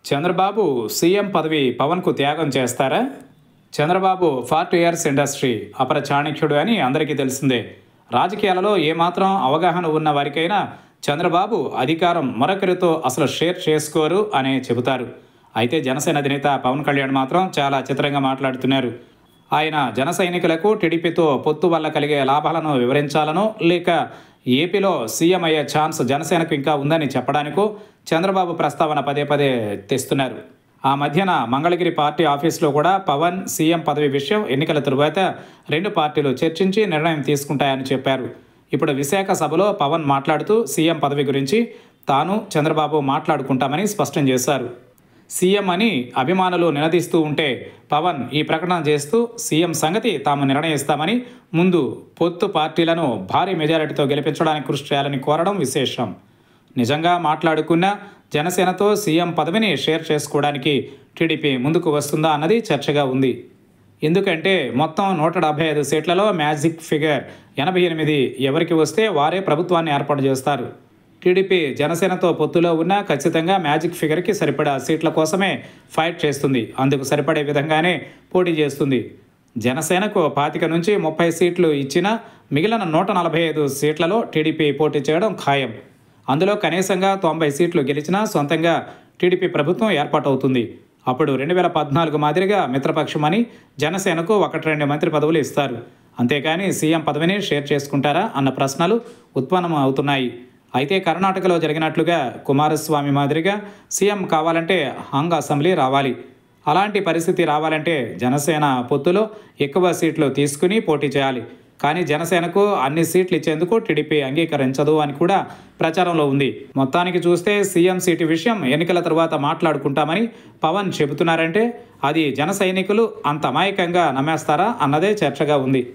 Chandrababu CM పదవి పవన్కు త్యాగం చేస్తారా చంద్రబాబు ఫార్టీ ఇయర్స్ ఇండస్ట్రీ అపర చాణక్యుడు అని అందరికీ తెలిసిందే రాజకీయాలలో ఏమాత్రం అవగాహన ఉన్న వారికైనా చంద్రబాబు అధికారం మరొకరితో అసలు షేర్ చేసుకోరు అనే చెబుతారు అయితే జనసేన అధినేత పవన్ కళ్యాణ్ మాత్రం చాలా చిత్రంగా మాట్లాడుతున్నారు ఆయన జన సైనికులకు టీడీపీతో పొత్తు వల్ల కలిగే లాభాలను వివరించాలనో లేక ఏపీలో సీఎం అయ్యే ఛాన్స్ జనసేనకు ఇంకా ఉందని చెప్పడానికో చంద్రబాబు ప్రస్తావన పదే పదే తెస్తున్నారు ఆ మధ్యన మంగళగిరి పార్టీ ఆఫీసులో కూడా పవన్ సీఎం పదవి విషయం ఎన్నికల తరువాత రెండు పార్టీలు చర్చించి నిర్ణయం తీసుకుంటాయని చెప్పారు ఇప్పుడు విశాఖ సభలో పవన్ మాట్లాడుతూ సీఎం పదవి గురించి తాను చంద్రబాబు మాట్లాడుకుంటామని స్పష్టం చేశారు సీఎం అని అభిమానులు నిలదీస్తూ ఉంటే పవన్ ఈ ప్రకటన చేస్తూ సీఎం సంగతి తాము నిర్ణయిస్తామని ముందు పొత్తు పార్టీలను భారీ మెజారిటీతో గెలిపించడానికి కృషి చేయాలని కోరడం విశేషం నిజంగా మాట్లాడుకున్న జనసేనతో సీఎం పదవిని షేర్ చేసుకోవడానికి టీడీపీ ముందుకు వస్తుందా అన్నది చర్చగా ఉంది ఎందుకంటే మొత్తం నూట డెబ్బై ఐదు సీట్లలో మ్యాజిక్ ఫిగర్ ఎనభై ఎనిమిది ఎవరికి వస్తే వారే ప్రభుత్వాన్ని ఏర్పాటు చేస్తారు టీడీపీ జనసేనతో పొత్తులో ఉన్న ఖచ్చితంగా మ్యాజిక్ ఫిగర్కి సరిపడా సీట్ల కోసమే ఫైట్ చేస్తుంది అందుకు సరిపడే విధంగానే పోటీ చేస్తుంది జనసేనకు పాతిక నుంచి ముప్పై సీట్లు ఇచ్చిన మిగిలిన నూట నలభై ఐదు సీట్లలో టీడీపీ పోటీ చేయడం ఖాయం అందులో కనీసంగా తొంభై సీట్లు గెలిచినా సొంతంగా టీడీపీ ప్రభుత్వం ఏర్పాటవుతుంది అప్పుడు రెండు వేల పద్నాలుగు మాదిరిగా మిత్రపక్షమని జనసేనకు ఒకటి రెండు మంత్రి పదవులు ఇస్తారు అంతేకాని సీఎం పదవిని షేర్ చేసుకుంటారా అన్న ప్రశ్నలు ఉత్పన్నం అవుతున్నాయి అయితే కర్ణాటకలో జరిగినట్లుగా కుమారస్వామి మాదిరిగా సీఎం కావాలంటే హంగ్ అసెంబ్లీ రావాలి అలాంటి పరిస్థితి రావాలంటే జనసేన పొత్తులో ఎక్కువ సీట్లు తీసుకుని పోటీ చేయాలి కానీ జనసేనకు అన్ని సీట్లు ఇచ్చేందుకు టీడీపీ అంగీకరించదు అని కూడా ప్రచారంలో ఉంది మొత్తానికి చూస్తే సీఎం సీటు విషయం ఎన్నికల తర్వాత మాట్లాడుకుంటామని పవన్ చెబుతున్నారంటే అది జన సైనికులు అంత అమాయకంగా నమ్మేస్తారా అన్నదే చర్చగా ఉంది